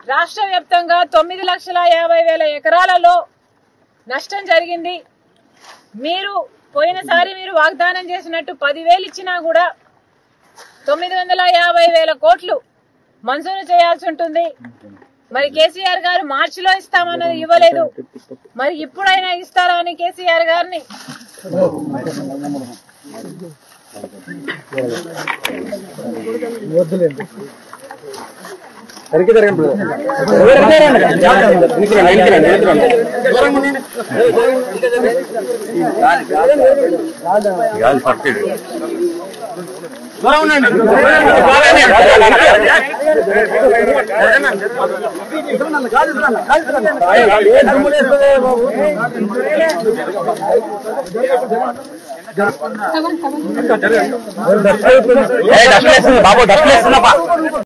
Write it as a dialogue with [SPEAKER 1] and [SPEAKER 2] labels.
[SPEAKER 1] రాష్ట్ర వ్యాప్తంగా తొమ్మిది లక్షల యాభై వేల ఎకరాలలో నష్టం జరిగింది మీరు పోయినసారి మీరు వాగ్దానం చేసినట్టు పదివేలు ఇచ్చినా కూడా తొమ్మిది వందల యాభై వేల కోట్లు మంజూరు చేయాల్సి ఉంటుంది మరి కేసీఆర్ గారు మార్చిలో ఇస్తామన్నది ఇవ్వలేదు మరి ఇప్పుడైనా ఇస్తారా అని కేసీఆర్ గారిని
[SPEAKER 2] బాబు డస్ట్